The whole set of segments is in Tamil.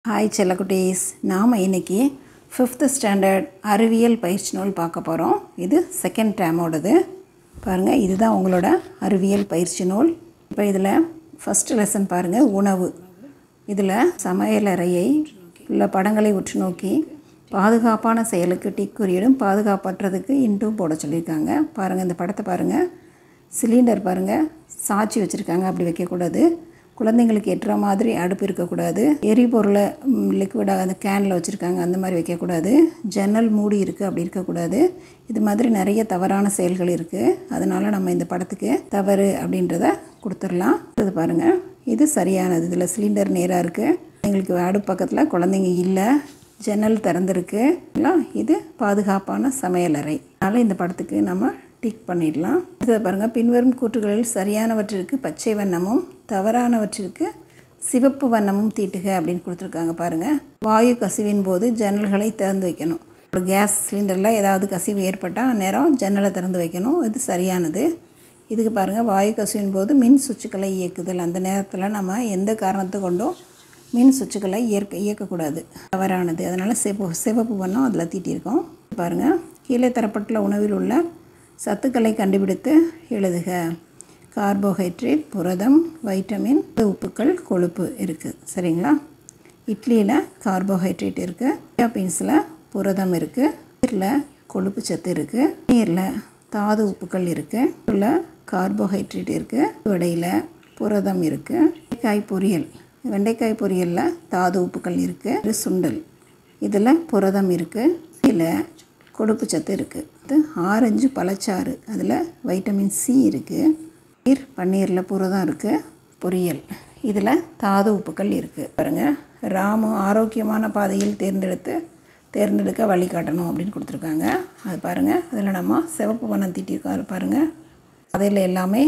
ஹாய் செல்லக்குட்டீஸ் நாம் இன்னைக்கு ஃபிஃப்த்து ஸ்டாண்டர்ட் அறிவியல் பயிற்சி நூல் பார்க்க போகிறோம் இது செகண்ட் டேமோடது பாருங்கள் இதுதான் உங்களோட அறிவியல் பயிற்சி நூல் இப்போ இதில் ஃபஸ்ட்டு லெசன் பாருங்கள் உணவு இதில் சமையலறையை உள்ள படங்களை உற்று நோக்கி பாதுகாப்பான செயலுக்கு டிக் குறியிடும் பாதுகாப்பற்றதுக்கு இன்ட்டும் போட சொல்லியிருக்காங்க பாருங்கள் இந்த படத்தை பாருங்கள் சிலிண்டர் பாருங்கள் சாட்சி வச்சுருக்காங்க அப்படி வைக்கக்கூடாது குழந்தைங்களுக்கு எட்டுற மாதிரி அடுப்பு இருக்கக்கூடாது எரிபொருளை லிக்விடாக அந்த கேனில் வச்சுருக்காங்க அந்த மாதிரி வைக்கக்கூடாது ஜன்னல் மூடி இருக்குது அப்படி இருக்கக்கூடாது இது மாதிரி நிறைய தவறான செயல்கள் இருக்குது அதனால் நம்ம இந்த படத்துக்கு தவறு அப்படின்றத கொடுத்துடலாம் இது பாருங்கள் இது சரியானது இதில் சிலிண்டர் நேராக இருக்குது எங்களுக்கு அடுப்பு பக்கத்தில் குழந்தைங்க இல்லை ஜன்னல் திறந்துருக்கு இது பாதுகாப்பான சமையலறை அதனால் இந்த படத்துக்கு நம்ம டிக் பண்ணிடலாம் இதை பாருங்கள் பின்வரும் கூற்றுகளில் சரியானவற்றிற்கு பச்சை வண்ணமும் தவறானவற்றிற்கு சிவப்பு வண்ணமும் தீட்டுக அப்படின்னு கொடுத்துருக்காங்க பாருங்கள் வாயு கசிவின் போது ஜன்னல்களை திறந்து வைக்கணும் ஒரு கேஸ் சிலிண்டரில் ஏதாவது கசிவு ஏற்பட்டால் அந்நேரம் ஜன்னலை திறந்து வைக்கணும் இது சரியானது இதுக்கு பாருங்கள் வாயு கசிவின் போது மின் சுவிட்சுகளை இயக்குதல் அந்த நேரத்தில் நம்ம எந்த காரணத்தை கொண்டும் மின் சுவிட்சுகளை இயற்க இயக்கக்கூடாது தவறானது அதனால் சிவப்பு சிவப்பு வண்ணம் அதில் தீட்டியிருக்கோம் பாருங்கள் கீழே தரப்பட்டுள்ள உணவில் உள்ள சத்துக்களை கண்டுபிடித்து எழுதுக கார்போஹைட்ரேட் புரதம் வைட்டமின் உப்புக்கள் கொழுப்பு இருக்குது சரிங்களா இட்லியில் கார்போஹைட்ரேட் இருக்குது பீன்ஸில் புரதம் இருக்குது நீரில் கொழுப்பு சத்து இருக்குது நீரில் தாது உப்புக்கள் இருக்குது உள்ள கார்போஹைட்ரேட் இருக்குது வடையில் புரதம் இருக்குது காய் பொரியல் வெண்டைக்காய் பொரியலில் தாது உப்புக்கள் இருக்குது சுண்டல் இதில் புரதம் இருக்குது இதில் கொழுப்பு சத்து இருக்குது இது ஆரஞ்சு பழச்சாறு அதில் வைட்டமின் சி இருக்குது நீர் பன்னீரில் புரதம் இருக்குது பொரியல் இதில் தாது உப்புக்கள் இருக்குது பாருங்கள் ராமு ஆரோக்கியமான பாதையில் தேர்ந்தெடுத்து தேர்ந்தெடுக்க வழிகாட்டணும் அப்படின்னு கொடுத்துருக்காங்க அது பாருங்கள் அதில் நம்ம சிவப்பு வண்ணம் தீட்டியிருக்காரு பாருங்கள் அதில் எல்லாமே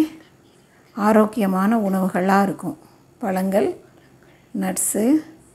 ஆரோக்கியமான உணவுகளாக இருக்கும் பழங்கள் நட்ஸு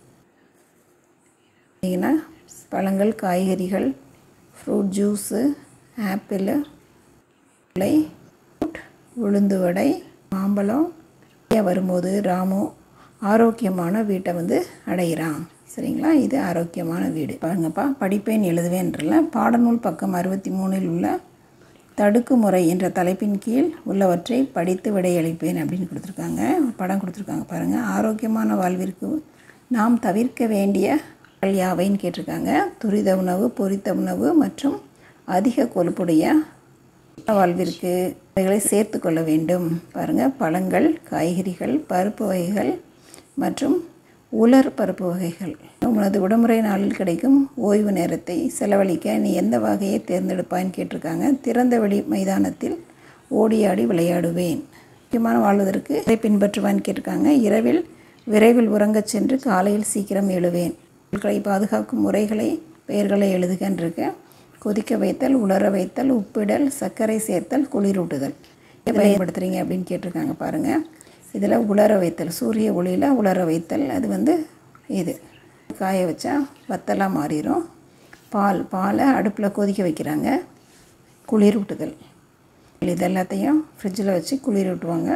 பார்த்தீங்கன்னா பழங்கள் காய்கறிகள் ஃப்ரூட் ஜூஸு ஆப்பிள் இலை உளுந்து வடை மாம்பழம் வரும்போது ராமு ஆரோக்கியமான வீட்டை வந்து அடைகிறான் சரிங்களா இது ஆரோக்கியமான வீடு பாருங்கப்பா படிப்பேன் எழுதுவேன்றல பாடநூல் பக்கம் அறுபத்தி மூணில் உள்ள தடுக்கு முறை என்ற தலைப்பின் கீழ் உள்ளவற்றை படித்து விடையளிப்பேன் அப்படின்னு கொடுத்துருக்காங்க படம் கொடுத்துருக்காங்க பாருங்கள் ஆரோக்கியமான வாழ்விற்கு நாம் தவிர்க்க வேண்டிய யாவைன்னு கேட்டிருக்காங்க துரித உணவு பொரித்த உணவு மற்றும் அதிக கொழுப்புடைய வாழ்விற்கு அவைகளை சேர்த்து கொள்ள வேண்டும் பாருங்கள் பழங்கள் காய்கறிகள் பருப்பு வகைகள் மற்றும் உலர் பருப்பு வகைகள் உனது விடுமுறை நாளில் கிடைக்கும் ஓய்வு நேரத்தை செலவழிக்க நீ எந்த வகையை தேர்ந்தெடுப்பான்னு கேட்டிருக்காங்க திறந்த வெளி மைதானத்தில் ஓடியாடி விளையாடுவேன் முக்கியமான வாழ்வதற்கு இதை பின்பற்றுவான்னு கேட்டிருக்காங்க இரவில் விரைவில் உறங்கச் சென்று காலையில் சீக்கிரம் எழுவேன் பொருட்களை பாதுகாக்கும் முறைகளை பெயர்களை எழுதுகின்றிருக்க கொதிக்க வைத்தல் உலர வைத்தல் உப்பிடல் சர்க்கரை சேர்த்தல் குளிரூட்டுதல் பயன்படுத்துகிறீங்க அப்படின்னு கேட்டிருக்காங்க பாருங்கள் இதில் உலர வைத்தல் சூரிய ஒளியில் உலர வைத்தல் அது வந்து இது காய வச்சா வத்தலாக மாறிடும் பால் பாலை அடுப்பில் கொதிக்க வைக்கிறாங்க குளிரூட்டுதல் இது எல்லாத்தையும் ஃப்ரிட்ஜில் வச்சு குளிரூட்டுவாங்க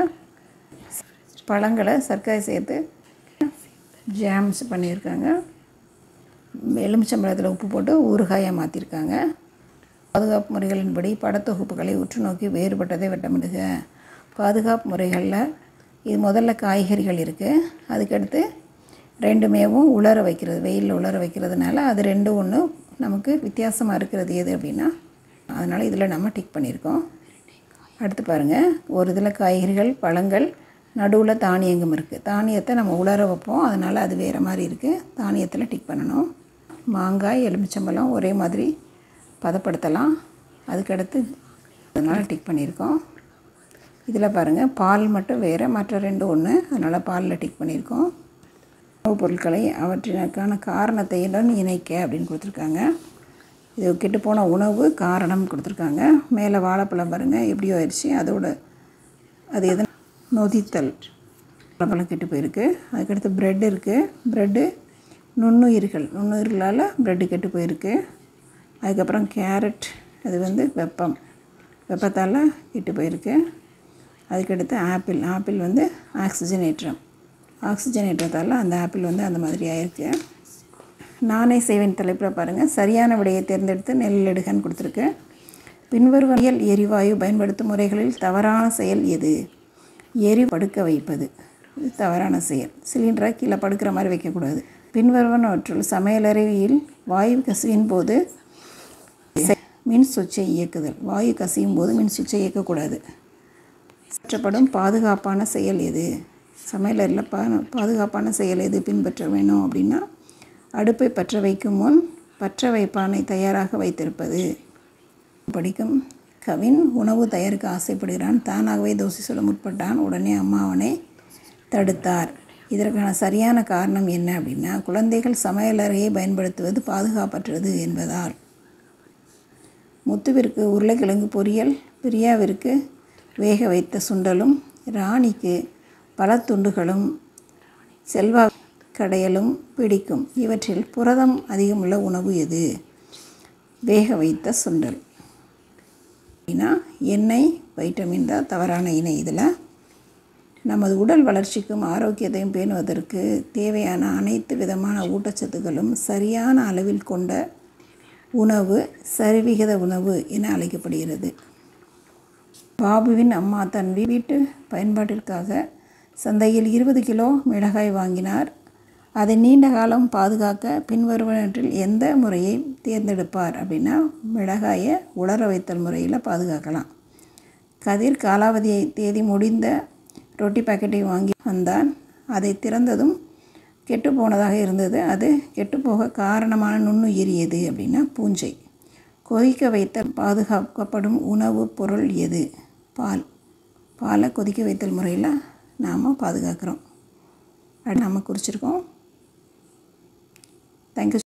பழங்களை சர்க்கரை சேர்த்து ஜாம்ஸ் பண்ணியிருக்காங்க எலுமிச்சம்பழத்தில் உப்பு போட்டு ஊறுகாயாக மாற்றிருக்காங்க பாதுகாப்பு முறைகளின்படி படத்தொகுப்புகளை உற்று நோக்கி வேறுபட்டதை வட்டமிடுக பாதுகாப்பு முறைகளில் இது முதல்ல காய்கறிகள் இருக்குது அதுக்கடுத்து ரெண்டுமேவும் உலர வைக்கிறது வெயிலில் உலர வைக்கிறதுனால அது ரெண்டு ஒன்று நமக்கு வித்தியாசமாக இருக்கிறது எது அப்படின்னா அதனால் இதில் நம்ம டிக் பண்ணியிருக்கோம் அடுத்து பாருங்கள் ஒரு இதில் காய்கறிகள் பழங்கள் நடுவில் தானியங்கம் இருக்குது தானியத்தை நம்ம உலர வைப்போம் அதனால் அது வேறு மாதிரி இருக்குது தானியத்தில் டிக் பண்ணணும் மாங்காய் எலுமிச்சம்பழம் ஒரே மாதிரி பதப்படுத்தலாம் அதுக்கடுத்து அதனால் டிக் பண்ணியிருக்கோம் இதில் பாருங்கள் பால் மட்டும் வேறு மற்ற ரெண்டு ஒன்று அதனால் பாலில் டிக் பண்ணியிருக்கோம் உணவுப் பொருட்களை அவற்றினருக்கான காரணத்தையுடன் இணைக்க அப்படின்னு கொடுத்துருக்காங்க இது கெட்டுப்போன உணவு காரணம் கொடுத்துருக்காங்க மேலே வாழைப்பழம் பாருங்கள் எப்படியோ ஆயிடுச்சு அதோட அது எது நொதித்தல் வாழைப்பழம் கெட்டு போயிருக்கு அதுக்கடுத்து ப்ரெட் இருக்குது ப்ரெட்டு நுண்ணுயிர்கள் நுண்ணுயிர்களால் ப்ரெட்டு கெட்டு போயிருக்கு அதுக்கப்புறம் கேரட் அது வந்து வெப்பம் வெப்பத்தால் கெட்டு போயிருக்கு அதுக்கடுத்து ஆப்பிள் ஆப்பிள் வந்து ஆக்சிஜனேற்றம் ஆக்சிஜனேற்றத்தால் அந்த ஆப்பிள் வந்து அந்த மாதிரி ஆயிருக்கு நானே செய்வேன் தலைப்பில் பாருங்கள் சரியான விடையை தேர்ந்தெடுத்து நெல்லிடுகன்னு கொடுத்துருக்கு பின்வருவனியல் எரிவாயு பயன்படுத்தும் முறைகளில் தவறான செயல் எது எரி படுக்க வைப்பது இது தவறான செயல் சிலிண்டரை கீழே படுக்கிற மாதிரி வைக்கக்கூடாது பின்வருவனவற்றுள் சமையலறையில் வாயு கசிவின் போது மின் சுவிட்சை இயக்குதல் வாயு கசியும் போது மின் சுவிட்சை இயக்கக்கூடாது பின்பற்றப்படும் பாதுகாப்பான செயல் எது சமையலறையில் பா பாதுகாப்பான செயல் எது பின்பற்ற வேணும் அப்படின்னா அடுப்பை பற்ற வைக்கும் முன் பற்ற வைப்பானை தயாராக வைத்திருப்பது படிக்கும் கவின் உணவு தயாரிக்க ஆசைப்படுகிறான் தானாகவே தோசை சுட முற்பட்டான் உடனே அம்மா அவனை தடுத்தார் இதற்கான சரியான காரணம் என்ன அப்படின்னா குழந்தைகள் சமையலறையை பயன்படுத்துவது பாதுகாப்பற்றது என்பதால் முத்துவிற்கு உருளைக்கிழங்கு பொரியல் பிரியாவிற்கு வேக வைத்த சுண்டலும் ராணிக்கு பழத்துண்டுகளும் செல்வா கடையலும் பிடிக்கும் இவற்றில் புரதம் அதிகமுள்ள உணவு எது வேக வைத்த சுண்டல் அப்படின்னா எண்ணெய் வைட்டமின் தான் தவறான இணை இதில் நமது உடல் வளர்ச்சிக்கும் ஆரோக்கியத்தையும் பேணுவதற்கு தேவையான அனைத்து விதமான ஊட்டச்சத்துக்களும் சரியான அளவில் கொண்ட உணவு சரிவிகித உணவு என அழைக்கப்படுகிறது பாபுவின் அம்மா தன் வீட்டு பயன்பாட்டிற்காக சந்தையில் இருபது கிலோ மிளகாய் வாங்கினார் அதை நீண்ட காலம் பாதுகாக்க பின்வருவனற்றில் எந்த முறையை தேர்ந்தெடுப்பார் அப்படின்னா மிளகாயை உலர வைத்தல் முறையில் பாதுகாக்கலாம் கதிர் காலாவதியை தேதி முடிந்த ரொட்டி பாக்கெட்டை வாங்கி வந்தான் அதை திறந்ததும் கெட்டு போனதாக இருந்தது அது கெட்டுப்போக காரணமான நுண்ணுயிர் எது அப்படின்னா பூஞ்சை கொதிக்க வைத்த பாதுகாக்கப்படும் உணவுப் பொருள் எது பால் பாலை கொதிக்க வைத்தல் முறையில் நாம் பாதுகாக்கிறோம் அது நம்ம குறிச்சிருக்கோம் தேங்க்யூ